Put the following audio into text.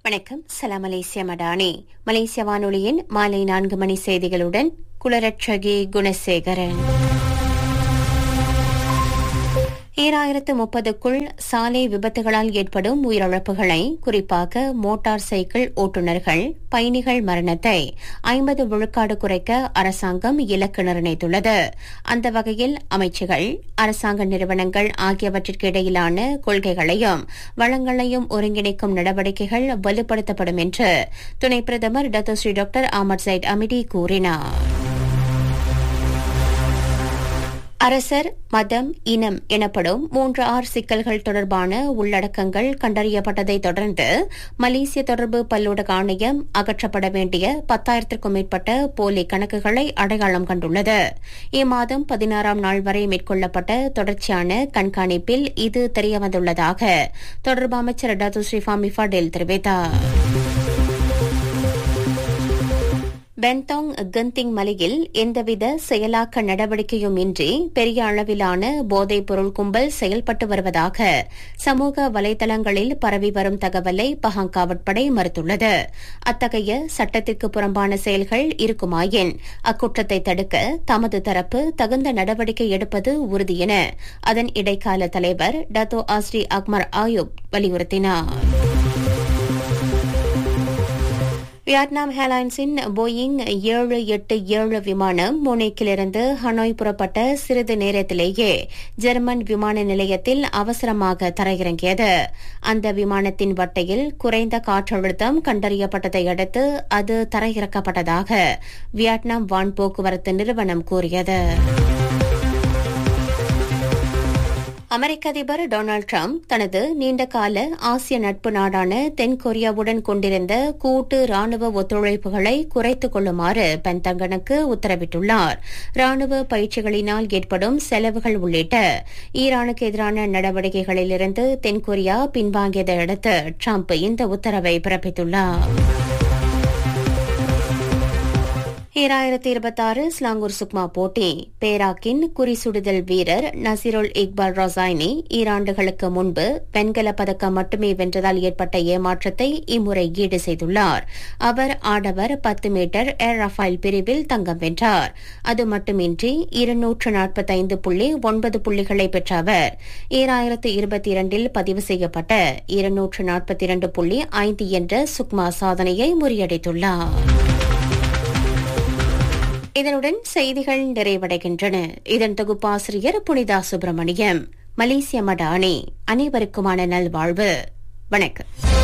வணக்கம் சலாம் மலேசிய மடானி மலேசிய வானொலியின் மாலை நான்கு மணி செய்திகளுடன் குலரட்சகி குணசேகரன் ஈராயிரத்து முப்பதுக்குள் சாலை விபத்துகளால் ஏற்படும் உயிரிழப்புகளை குறிப்பாக மோட்டார் சைக்கிள் ஓட்டுநர்கள் பயணிகள் மரணத்தை ஐம்பது விழுக்காடு குறைக்க அரசாங்கம் இலக்கு நிர்ணயித்துள்ளது அந்த வகையில் அமைச்சுகள் அரசாங்க நிறுவனங்கள் ஆகியவற்றிற்கு இடையிலான கொள்கைகளையும் வளங்களையும் ஒருங்கிணைக்கும் நடவடிக்கைகள் வலுப்படுத்தப்படும் என்று துணை பிரதமர் Dato Sri doctor Ahmad Zahid Hamidi கூறினார் அரசர் மதம் இனம் எனப்படும் மூன்று ஆறு சிக்கல்கள் தொடர்பான உள்ளடக்கங்கள் கண்டறியப்பட்டதை தொடர்ந்து மலேசிய தொடர்பு பல்லூடக ஆணையம் அகற்றப்பட வேண்டிய பத்தாயிரத்திற்கும் மேற்பட்ட போலி கணக்குகளை அடையாளம் கண்டுள்ளது இம்மாதம் பதினாறாம் நாள் வரை மேற்கொள்ளப்பட்ட தொடர்ச்சியான கண்காணிப்பில் இது தெரியவந்துள்ளதாக தொடர்பு அமைச்சர் டாத்து ஸ்ரீஃபாமி ஃபடேல் தெரிவித்தார் பென்தாங் கந்திங் மலையில் எந்தவித செயலாக்க நடவடிக்கையும் இன்றி பெரிய அளவிலான போதைப் பொருள் கும்பல் செயல்பட்டு வருவதாக சமூக வலைதளங்களில் பரவி வரும் தகவலை பஹாங்காவட்படை மறுத்துள்ளது அத்தகைய சட்டத்திற்கு புறம்பான செயல்கள் இருக்குமாயின் அக்குற்றத்தை தடுக்க தமது தரப்பு தகுந்த நடவடிக்கை எடுப்பது உறுதி என அதன் இடைக்கால தலைவர் டத்தோ ஆஸ்ரி அக்மர் ஆயுப் வலியுறுத்தினார் வியட்நாம் ஏர்லைன்ஸின் போயிங் ஏழு எட்டு ஏழு விமானம் மோனேக்கிலிருந்து ஹனோய் புறப்பட்ட சிறிது நேரத்திலேயே ஜெர்மன் விமான நிலையத்தில் அவசரமாக தரையிறங்கியது அந்த விமானத்தின் வட்டையில் குறைந்த காற்றழுத்தம் கண்டறியப்பட்டதை அடுத்து அது தரையிறக்கப்பட்டதாக வியட்நாம் வான் போக்குவரத்து நிறுவனம் கூறியது அமெரிக்க அதிபர் டொனால்டு டிரம்ப் தனது நீண்டகால ஆசிய நட்பு நாடான தென்கொரியாவுடன் கொண்டிருந்த கூட்டு ராணுவ ஒத்துழைப்புகளை குறைத்துக் கொள்ளுமாறு பென்தங்கனுக்கு உத்தரவிட்டுள்ளார் ராணுவ பயிற்சிகளினால் ஏற்படும் செலவுகள் உள்ளிட்ட ஈரானுக்கு எதிரான நடவடிக்கைகளிலிருந்து தென்கொரியா பின்வாங்கியதை அடுத்து டிரம்ப் இந்த உத்தரவை பிறப்பித்துள்ளார் ஈராயிரத்தி இருபத்தாறு ஸ்லாங்கூர் சுக்மா போட்டி பேராக்கின் குறிசுடுதல் வீரர் நசிருல் இக்பால் ரொசாய்னி ஈராண்டுகளுக்கு முன்பு வெண்கல பதக்கம் மட்டுமே வென்றதால் ஏற்பட்ட ஏமாற்றத்தை இம்முறை ஈடு செய்துள்ளார் அவர் ஆடவர் பத்து மீட்டர் ஏர் ரஃபைல் பிரிவில் தங்கம் வென்றார் அது மட்டுமின்றி இருநூற்று நாற்பத்தைந்து புள்ளி ஒன்பது புள்ளிகளை பெற்ற அவர் ஈராயிரத்து இருபத்தி இரண்டில் பதிவு செய்யப்பட்ட இருநூற்று நாற்பத்தி இரண்டு புள்ளி ஐந்து என்ற சுக்மா சாதனையை முறியடித்துள்ளார் இதனுடன் செய்திகள் நிறைவடைகின்றன இதன் தொகுப்பாசிரியர் புனிதா சுப்பிரமணியம் மலேசிய மடானி அனைவருக்குமான நல்வாழ்வு வணக்கம்